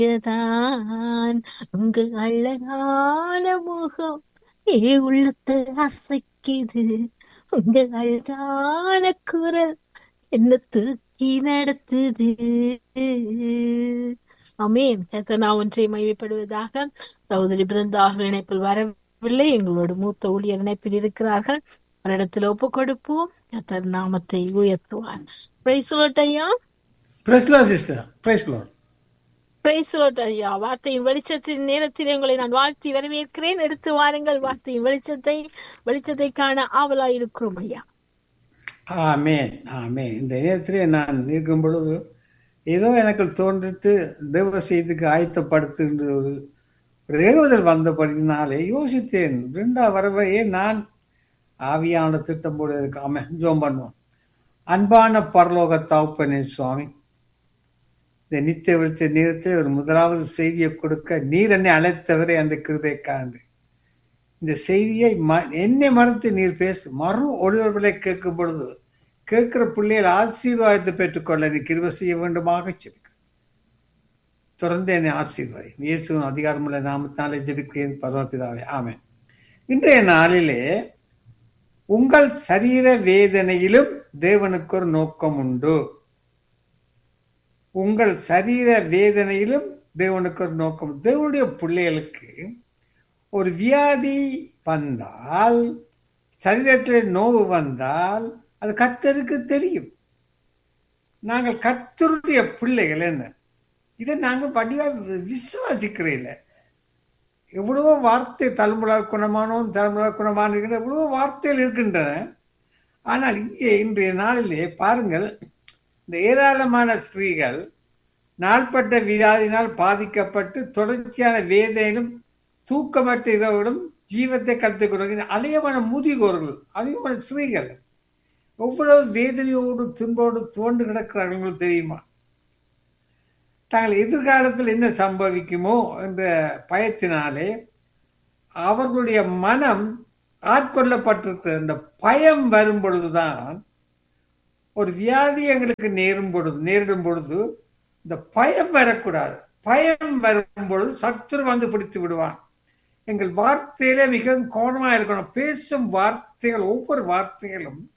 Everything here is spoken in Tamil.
தான் உங்க அழகான முகம் ஏ உள்ளத்தை அசைக்குது உங்க அழகான குரல் என்ன தூக்கி நடத்துது அமேன் நான் ஒன்றை மையப்படுவதாக சகோதரி பிருந்தாக இணைப்பில் வரவில்லை எங்களோட மூத்த ஊழியர் இணைப்பில் இருக்கிறார்கள் அவரிடத்தில் ஒப்பு கொடுப்போம் கத்தர் நாமத்தை உயர்த்துவார் பிரைஸ் ஐயா பிரைஸ்லோ சிஸ்டர் பிரைஸ்லோ பிரைஸ் ஐயா வார்த்தையின் வெளிச்சத்தின் நேரத்தில் உங்களை நான் வாழ்த்தி வரவேற்கிறேன் எடுத்து வாருங்கள் வார்த்தையின் வெளிச்சத்தை வெளிச்சத்தை காண ஆவலாய் இருக்கிறோம் ஐயா ஆமேன் ஆமேன் இந்த நேரத்திலே நான் இருக்கும் பொழுது ஏதோ எனக்கு தோன்றித்து தேவ செய்திக்கு ஆயத்தப்படுத்துகின்ற ஒரு ஒரு ஏவுதல் வந்தபடினாலே யோசித்தேன் ரெண்டா வரவையே நான் ஆவியான திட்டம் போல இருக்காம ஜோம் பண்ணுவோம் அன்பான பரலோக தாப்பனே சுவாமி இந்த நித்திய வெளிச்ச நேரத்தில் ஒரு முதலாவது செய்தியை கொடுக்க நீர் என்னை அழைத்தவரை அந்த கிருபை காண்டு இந்த செய்தியை ம என்னை மறுத்து நீர் பேசு மறு ஒளிவர்களை கேட்கும் பொழுது கேட்கிற பிள்ளைகள் ஆசீர்வாதத்தை பெற்றுக்கொள்ள நீ கிருபை செய்ய வேண்டுமாக ஜெபிக்கிறேன் தொடர்ந்து என்னை ஆசீர்வாதி இயேசுவின் அதிகாரமுள்ள நாமத்தாலே ஜெபிக்கிறேன் பரமபிதாவே ஆமென் இன்றைய நாளிலே உங்கள் சரீர வேதனையிலும் தேவனுக்கு ஒரு நோக்கம் உண்டு உங்கள் சரீர வேதனையிலும் தேவனுக்கு ஒரு நோக்கம் தேவனுடைய பிள்ளைகளுக்கு ஒரு வியாதி வந்தால் சரீரத்தில் நோவு வந்தால் அது கத்தருக்கு தெரியும் நாங்கள் கத்தருடைய பிள்ளைகள் என்ன இதை நாங்கள் வடிவா விசுவாசிக்கிறீங்கள எவ்வளவோ வார்த்தை தலைமுறை குணமானோம் தலைமுறை குணமான எவ்வளவோ வார்த்தைகள் இருக்கின்றன ஆனால் இங்கே இன்றைய நாளிலே பாருங்கள் இந்த ஏராளமான ஸ்திரீகள் நாள்பட்ட வியாதினால் பாதிக்கப்பட்டு தொடர்ச்சியான வேதையிலும் தூக்கமற்ற இரவோடும் ஜீவத்தை கற்றுக் கொடுக்கிற அதிகமான முதியோர்கள் அதிகமான ஸ்திரீகள் எவ்வளவு வேதனையோடு துன்போடு தோண்டு கிடக்கிறார்கள் தெரியுமா தாங்கள் எதிர்காலத்தில் என்ன சம்பவிக்குமோ என்ற பயத்தினாலே அவர்களுடைய மனம் ஆட்கொள்ளப்பட்டிருக்கிற இந்த பயம் வரும் பொழுதுதான் ஒரு வியாதி எங்களுக்கு நேரும் பொழுது நேரிடும் பொழுது இந்த பயம் வரக்கூடாது பயம் வரும் பொழுது சத்துரு வந்து பிடித்து விடுவான் எங்கள் வார்த்தையில மிகவும் கவனமாக இருக்கணும் பேசும் வார்த்தைகள் ஒவ்வொரு வார்த்தைகளும்